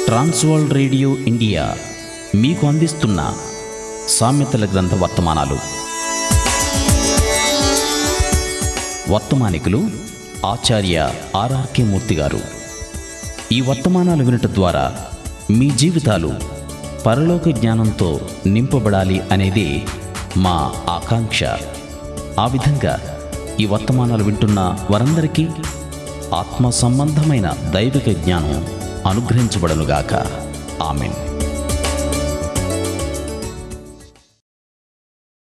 Trans World radio India మీకు అందిస్తున్న సామెతల గ్రంథ వర్తమానాలు వర్తమానికులు ఆచార్య ఆర్ఆర్కే మూర్తి గారు ఈ వర్తమానాలు వినటం ద్వారా మీ జీవితాలు పరలోక జ్ఞానంతో నింపబడాలి అనేదే మా ఆకాంక్ష ఆ విధంగా ఈ వర్తమానాలు వింటున్న వారందరికీ ఆత్మ సంబంధమైన దైవిక జ్ఞానం అనుగ్రహించబడనుగాక ఆమెన్